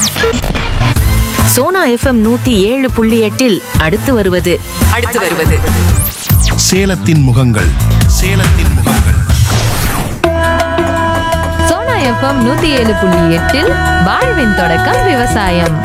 Sona FM நூத்தி ஏழு புள்ளி எட்டில் அடுத்து வருவது அடுத்து வருவது சேலத்தின் முகங்கள் சேலத்தின் முகங்கள் சோனா எஃப்எம் நூத்தி ஏழு புள்ளி எட்டில் வாழ்வின் தொடக்கம் விவசாயம்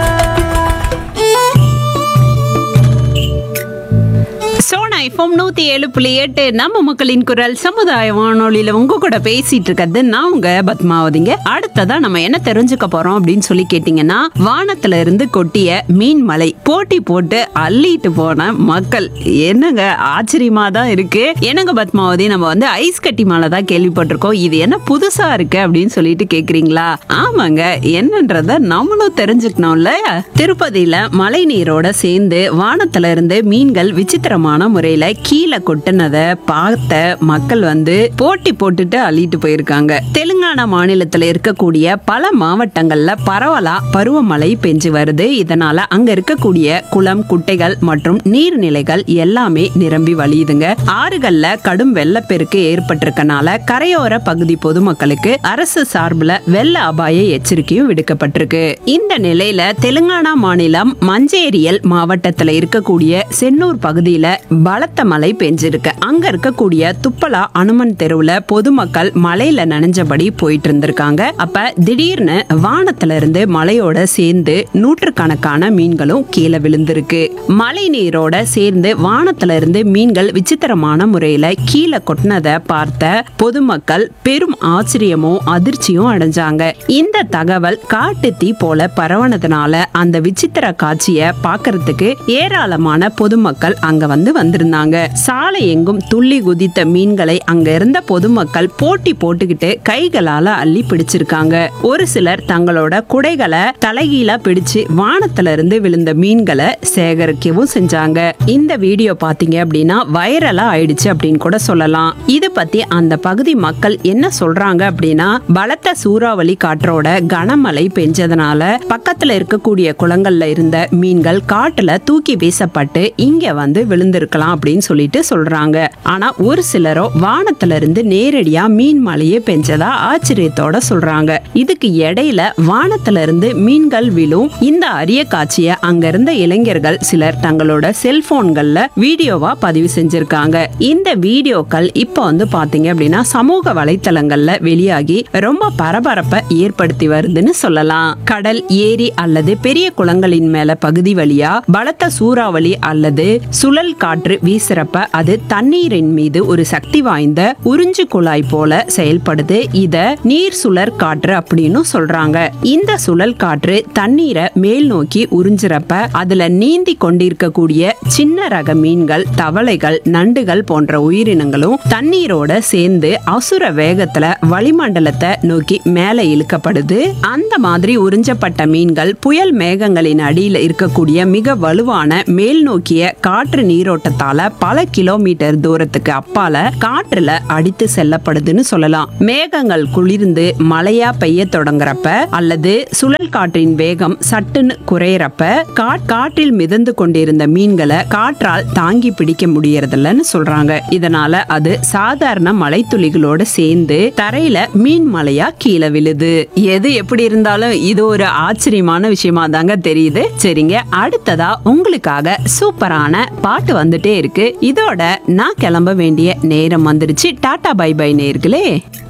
சோனா எஃப்எம் நூத்தி ஏழு புள்ளி எட்டு நம்ம மக்களின் குரல் சமுதாய வானொலியில உங்க கூட பேசிட்டு இருக்கிறது நான் உங்க பத்மாவதிங்க அடுத்ததா நம்ம என்ன தெரிஞ்சுக்க போறோம் அப்படின்னு சொல்லி கேட்டீங்கன்னா வானத்துல இருந்து கொட்டிய மீன் மலை போட்டி போட்டு அள்ளிட்டு போன மக்கள் என்னங்க ஆச்சரியமா தான் இருக்கு என்னங்க பத்மாவதி நம்ம வந்து ஐஸ் கட்டி மலை தான் கேள்விப்பட்டிருக்கோம் இது என்ன புதுசா இருக்கு அப்படின்னு சொல்லிட்டு கேக்குறீங்களா ஆமாங்க என்னன்றத நம்மளும் தெரிஞ்சுக்கணும்ல திருப்பதியில மழை நீரோட சேர்ந்து வானத்துல இருந்து மீன்கள் விசித்திரமான முறையில கீழே கொட்டினத பார்த்த மக்கள் வந்து போட்டி போட்டுட்டு அள்ளிட்டு போயிருக்காங்க தெலுங்கானா மாநிலத்துல இருக்கக்கூடிய பல மாவட்டங்கள்ல பரவலா பருவமழை பெஞ்சு வருது இதனால அங்க இருக்கக்கூடிய குளம் குட்டைகள் மற்றும் நீர்நிலைகள் எல்லாமே நிரம்பி வழியுதுங்க ஆறுகள்ல கடும் வெள்ளப்பெருக்கு ஏற்பட்டிருக்கனால கரையோர பகுதி பொதுமக்களுக்கு அரசு சார்பில் வெள்ள அபாய எச்சரிக்கையும் விடுக்கப்பட்டிருக்கு இந்த நிலையில தெலுங்கானா மாநிலம் மஞ்சேரியல் மாவட்டத்துல இருக்கக்கூடிய சென்னூர் பகுதியில பலத்த மழை பெஞ்சிருக்கு அங்க இருக்கக்கூடிய துப்பலா அனுமன் தெருவுல பொதுமக்கள் மழையில நனைஞ்சபடி போயிட்டு இருந்திருக்காங்க அப்ப திடீர்னு வானத்துல இருந்து மழையோட சேர்ந்து நூற்றுக்கணக்கான மீன்களும் கீழே விழுந்திருக்கு மழை நீரோட சேர்ந்து வானத்துல இருந்து மீன்கள் விசித்திரமான முறையில கீழே கொட்டினதை பார்த்த பொதுமக்கள் பெரும் ஆச்சரியமும் அதிர்ச்சியும் அடைஞ்சாங்க இந்த தகவல் காட்டு தீ போல பரவனதுனால அந்த விசித்திர காட்சியை பார்க்கறதுக்கு ஏராளமான பொதுமக்கள் அங்க வந்து வந்திருந்தாங்க சாலை எங்கும் துள்ளி குதித்த மீன்களை அங்க இருந்த பொதுமக்கள் போட்டி போட்டுக்கிட்டு கைகளால அள்ளி பிடிச்சிருக்காங்க ஒரு சிலர் தங்களோட குடைகளை தலைகீழா பிடிச்சு வானத்துல இருந்து விழுந்த மீன்களை சேகரிக்கவும் செஞ்சாங்க இந்த வீடியோ பாத்தீங்க அப்படின்னா வைரலா ஆயிடுச்சு அப்படின்னு கூட சொல்லலாம் இது பத்தி அந்த பகுதி மக்கள் என்ன சொல்றாங்க அப்படின்னா பலத்த சூறாவளி காற்றோட கனமழை பெஞ்சதுனால பக்கத்துல இருக்கக்கூடிய குளங்கள்ல இருந்த மீன்கள் காட்டுல தூக்கி வீசப்பட்டு இங்க வந்து விழுந்திருக்கலாம் அப்படின்னு சொல்லிட்டு சொல்றாங்க ஆனா ஒரு சிலரோ வானத்துல இருந்து நேரடியா மீன் மழையே பெஞ்சதா ஆச்சரியத்தோட சொல்றாங்க இதுக்கு இடையில வானத்துல இருந்து மீன்கள் விழும் இந்த அரிய காட்சியை அங்க இருந்த இளைஞர்கள் சிலர் தங்களோட செல்போன்கள்ல வீடியோவா பதிவு செஞ்சிருக்காங்க இந்த வீடியோக்கள் இப்போ வந்து பாத்தீங்க அப்படின்னா சமூக வலைத்தளங்கள்ல வெளியாகி ரொம்ப பரபரப்பை ஏற்படுத்தி வருதுன்னு சொல்லலாம் கடல் ஏரி அல்லது பெரிய குளங்களின் மேல பகுதி வழியா பலத்த சூறாவளி அல்லது சுழல் காற்று வீசுறப்ப அது தண்ணீரின் மீது ஒரு சக்தி வாய்ந்த உறிஞ்சு குழாய் போல செயல்படுது இத நீர் சுழற் காற்று அப்படின்னு சொல்றாங்க இந்த சுழல் காற்று தண்ணீரை மேல் நோக்கி உறிஞ்சுறப்ப அதுல நீந்தி கொண்டிருக்கக்கூடிய சின்ன ரக மீன்கள் தவளைகள் நண்டுகள் போன்ற உயிரினங்களும் தண்ணீரோட சேர்ந்து அசுர வேகத்துல வளிமண்டலத்தை நோக்கி மேல இழுக்கப்படுது அந்த மாதிரி உறிஞ்சப்பட்ட மீன்கள் புயல் மேகங்களின் அடியில இருக்கக்கூடிய மிக வலுவான மேல் நோக்கிய காற்று நீரோட்டத்தால பல கிலோமீட்டர் தூரத்துக்கு அப்பால காற்றுல அடித்து செல்லப்படுதுன்னு சொல்லலாம் மேகங்கள் குளிர்ந்து மழையா பெய்ய தொடங்குறப்ப அல்லது சுழல் காற்றின் வேகம் சட்டுன்னு குறையறப்ப காட் காற்றில் மிதந்து கொண்டிருந்த மீன்களை காற்றால் தாங்கி பிடிக்க முடியறதில்லன்னு சொல்றாங்க இதனால அது சாதாரண மழைத்துளிகளோட சேர்ந்து தரையில மீன் மலையா கீழே விழுது எது எப்படி இருந்தாலும் இது ஒரு ஆச்சரியமான விஷயமா தாங்க தெரியுது சரிங்க அடுத்ததா உங்களுக்காக சூப்பரான பாட்டு வந்துட்டே இருக்கு இதோட நான் கிளம்ப வேண்டிய நேரம் வந்துருச்சு டாடா பை பை நேர்களே